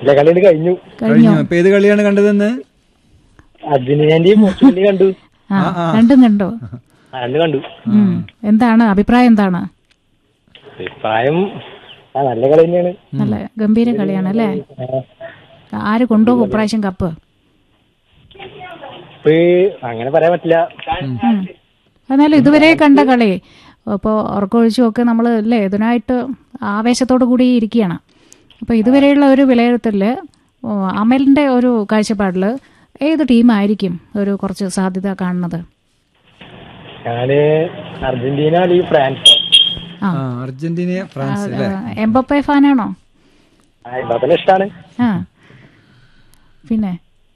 ഇല്ല കളിയുടെ കഴിഞ്ഞു കഴിഞ്ഞോ കഴിഞ്ഞു അപ്പൊ ഏത് കളിയാണ് കണ്ടതെന്ന് അർജന്റീനന്റെയും പോർച്ചുഗലിന്റെയും കണ്ടു ആ രണ്ടും കണ്ടോ ആ, രണ്ട് കണ്ടു ഉം. എന്താണ് അഭിപ്രായം എന്താണ് അഭിപ്രായം ആ നല്ല കളി തന്നെയാണ് നല്ല ഗംഭീര കളിയാണ് അല്ലേ ആ, ആര് കൊണ്ടുപോകും ഇപ്രാവശ്യം കപ്പ് ഇപ്പൊ ഈ അങ്ങനെ പറയാൻ പറ്റില്ല ഉം. എന്നാലും ഇതുവരെ കണ്ട കളി അപ്പോൾ ഉറക്കമൊഴിച്ചും ഒക്കെ നമ്മൾ അല്ലേ ഇതിനായിട്ട് ആവേശത്തോടു കൂടി ഇരിക്കുകയാണ് അപ്പോൾ ഇതുവരെയുള്ള ഒരു വിലയിരുത്തലിൽ അമലിൻ്റെ ഒരു കാഴ്ചപ്പാടിൽ ഏത് ടീമായിരിക്കും ഒരു കുറച്ച് സാധ്യത കാണുന്നത് ഞാന് അർജന്റീന അല്ലെങ്കിൽ ഫ്രാൻസ് ആ ആ അർജന്റീന ഫ്രാൻസ് അല്ലേ എംബപ്പെ ഫാനാണോ ആ ഇമ്പാപ്പനെ ഇഷ്ടാണ് ആ പിന്നെ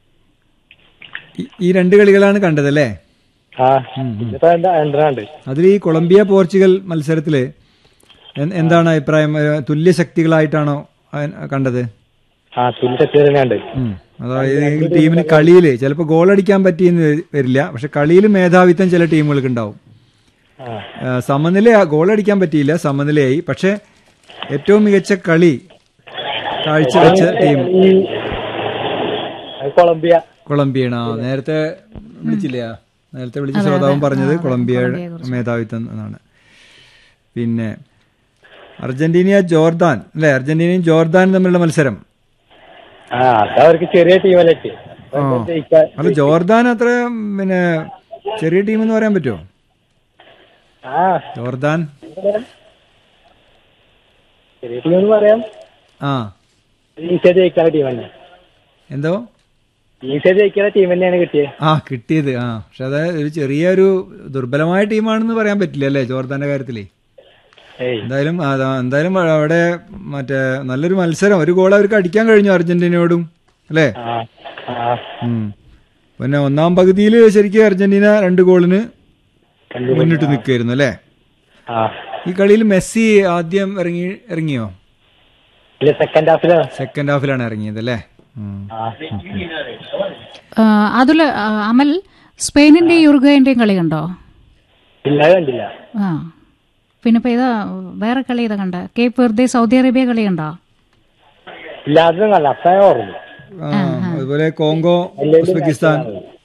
ഈ- ഈ രണ്ട് കളികളാണ് കണ്ടത് അല്ലേ ആ ഇന്നിപ്പോ എന്താ രണ്ടെണ്ണുണ്ട് അതിൽ ഈ കൊളംബിയ പോർച്ചുഗൽ മത്സരത്തില് എൻ- എന്താണ് അഭിപ്രായം ഏ, തുല്യ ശക്തികളായിട്ടാണോ അയൻ- കണ്ടത് ആ തുല്യ ശക്തി തന്നെയുണ്ട് ഉം. അതായത് ഈ ടീമിന് കളിയില് ചിലപ്പോൾ ഗോൾ അടിക്കാൻ പറ്റിയെന്ന് വരി- വരില്ല പക്ഷെ കളിയിൽ മേധാവിത്വം ചില ടീമുകൾക്ക് ഉണ്ടാവും ആ ആ, സമനില ഗോൾ അടിക്കാൻ പറ്റിയില്ല സമനിലയായി പക്ഷെ ഏറ്റവും മികച്ച കളി കാഴ്ചവെച്ച ടീം ഈ അത് കൊളംബിയ കൊളംബിയാണ് ആ നേരത്തെ വിളിച്ചില്ല നേരത്തെ വിളിച്ച ശ്രോതാവും പറഞ്ഞത് കൊളംബിയയുടെ മേധാവിത്വം എന്നാണ് പിന്നെ അർജന്റീന ജോർദാൻ അല്ലെ അർജന്റീനയും ജോർദാനും തമ്മിലുള്ള മത്സരം ആ അത് അവർക്ക് ചെറിയ ടീമല്ലേ ആ. അല്ല ജോർദാൻ അത്ര പിന്നെ ചെറിയ ടീം എന്ന് പറയാൻ പറ്റുമോ ആ ജോർദാൻ ചെറിയ ടീം എന്ന് പറയാം ആ ഈസിയാ ജയിക്കാനുള്ള ടീം തന്നെ എന്തോ ഈസിയാ ജയിക്കുന്ന ടീം തന്നെയാണ് കിട്ടിയത് ആ കിട്ടിയത് ആ പക്ഷെ അത് ഒരു ചെറിയൊരു ദുർബലമായ ടീമാണെന്ന് പറയാൻ പറ്റില്ല അല്ലേ ജോർദാന്റെ കാര്യത്തിലേ ഏയ് എന്തായാലും അതാ എന്തായാലും അവിടെ മറ്റേ നല്ലൊരു മത്സരം ഒരു ഗോൾ അവർക്ക് അടിക്കാൻ കഴിഞ്ഞു അർജന്റീനയോടും അല്ലേ ആ ആ ഉം. പിന്നെ ഒന്നാം പകുതിയിൽ ശരിക്കും അർജന്റീന രണ്ട് ഗോളിന് കണ്ടു. മുന്നിട്ട് നിൽക്കുകയായിരുന്നു അല്ലേ ആ ഈ കളിയിൽ മെസ്സി ആദ്യം ഇറങ്ങി ഇറങ്ങിയോ ഇല്ല സെക്കൻഡ് ഹാഫിലാണ് സെക്കൻഡ് ഹാഫിലാണ് ഇറങ്ങിയത് അല്ലേ ഉം. ആ അതിൽ അമൽ സ്പെയിനിന്റെയും യുറുഗേന്റെയും കളി കണ്ടോ ഇല്ല അത് കണ്ടില്ല ആ പിന്നെ ഇപ്പൊ ഇതാ വേറെ കളി ഏതാ കണ്ട കേപ്പ് വെറുതെ സൗദി അറേബ്യ കളി കണ്ടോ ഇല്ല അതൊന്നും കണ്ട അപ്പഴേ ഓർമ്മ ആ, അതുപോലെ കോങ്കോ ഉസ്ബെക്കിസ്ഥാൻ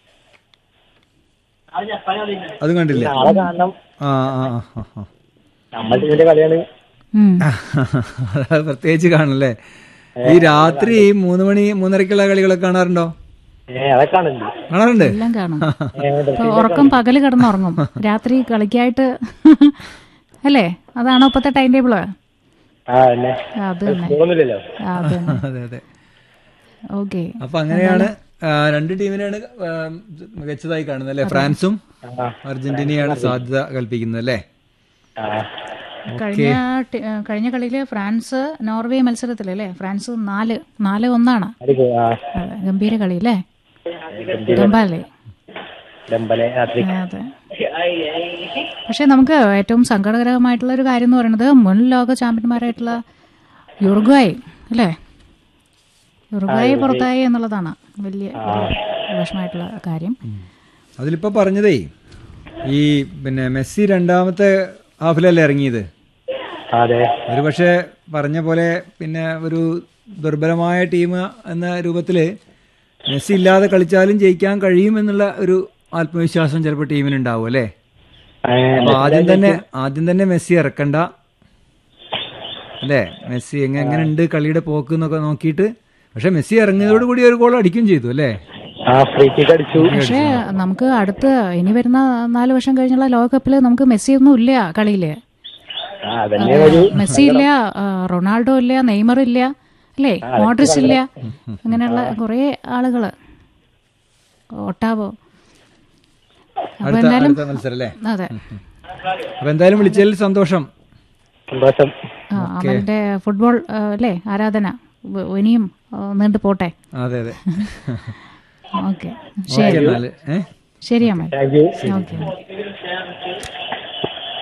അതും കണ്ടില്ലേ നാളെ കാണണം ആ ആ ആ, ആ, ആ. നമ്മുടെ ടീമിന്റെ കളിയാണ് ഉം. അത് പ്രത്യേകിച്ച് കാണല്ലേ ഈ രാത്രി മൂന്ന് മണി മൂന്നരക്കുള്ള കളികളൊക്കെ കാണാറുണ്ടോ ഏ അതൊക്കെ കാണുന്നുണ്ട് കാണാറുണ്ട് എല്ലാം കാണും ഏ, ഇപ്പൊ ഉറക്കം പകല് കിടന്നുറങ്ങും രാത്രി കളിക്കായിട്ട് അല്ലേ അതാണോ ഇപ്പത്തെ ടൈം ടേബിള് ആ തന്നെ അത് തന്നെ സ്കൂളൊന്നുമില്ലല്ലോ അത് തന്നെ അതെ അതെ ഓക്കെ അപ്പൊ അങ്ങനെയാണ് ആ, രണ്ട് ടീമിനെയാണ് ആ, മികച്ചതായി കാണുന്നത് അല്ലേ ഫ്രാൻസും ആ അർജന്റീനയാണ് സാധ്യത കൽപ്പിക്കുന്നത് അല്ലേ ആ കഴിഞ്ഞ ടി- ഏ, കഴിഞ്ഞ കളിയില് ഫ്രാൻസ് നോർവേ മത്സരത്തിലല്ലേ ഫ്രാൻസ് നാല് നാല് ഒന്നാണ് അടിപൊളി. ആ അതെ, ഗംഭീര കളി അല്ലേ ഡംബാലേ ഡെമ്പലെ രാത്രി അതെ പക്ഷെ നമുക്ക് ഏറ്റവും സങ്കടകരമായിട്ടുള്ള ഒരു കാര്യം എന്ന് പറയുന്നത് മുൻ ലോക ചാമ്പ്യന്മാരായിട്ടുള്ള യുറുഗ്വായ് അല്ലേ യുറുഗ്വായ് പുറത്തായി എന്നുള്ളതാണ് വലിയ ഒരു വിഷമായിട്ടുള്ള കാര്യം അതിലിപ്പോ പറഞ്ഞതേ ഈ പിന്നെ മെസ്സി രണ്ടാമത്തെ ഹാഫിലല്ലേ ഇറങ്ങിയത് അതെ ഒരു പക്ഷേ പറഞ്ഞ പോലെ പിന്നെ ഒരു ദുർബലമായ ടീം എന്ന രൂപത്തില് മെസ്സി ഇല്ലാതെ കളിച്ചാലും ജയിക്കാൻ കഴിയും എന്നുള്ള ഒരു ആത്മവിശ്വാസം ചിലപ്പോൾ ടീമിനുണ്ടാവും അല്ലേ ഏ, അപ്പൊ ആദ്യം തന്നെ ആദ്യം തന്നെ മെസ്സി ഇറക്കണ്ട അല്ലേ മെസ്സി എങ്ങനെ എങ്ങനെ ഉണ്ട് കളിയുടെ പോക്ക് എന്നൊക്കെ നോക്കിയിട്ട് പക്ഷെ മെസ്സി ഇറങ്ങിയതോട് കൂടി ഒരു ഗോൾ അടിക്കുകയും ചെയ്തു അല്ലേ ആ ഫ്രീ കിക്ക് അടിച്ചു പക്ഷേ നമുക്ക് അടുത്ത് ഇനി വരുന്ന നാല് വർഷം കഴിഞ്ഞുള്ള ലോകകപ്പിൽ നമുക്ക് മെസ്സി ഒന്നും ഇല്ല കളിയില് ആ അതന്നെ ഒരു മെസ്സി ഇല്ല ആ, റൊണാൾഡോ ഇല്ല നെയ്മർ ഇല്ല അല്ലേ മോഡ്രിച്ച് ഇല്ല അങ്ങനെയുള്ള കുറെ ആളുകള് ഒട്ടാവോ അപ്പൊ അടുത്ത എന്തായാലും അടുത്ത മത്സരം അല്ലേ അതെ അപ്പൊ എന്തായാലും വിളിച്ചതിൽ സന്തോഷം സന്തോഷം ആ, അമലിന്റെ ഫുട്ബോൾ ആ, അല്ലേ ആരാധന വ- ഇനിയും ആ, നീണ്ടു പോട്ടെ അതെ അതെ ഓക്കെ ഓക്കെ ശരി എന്നാല് ഏഹ് ശരി അമൽ താങ്ക് യു ഓക്കെ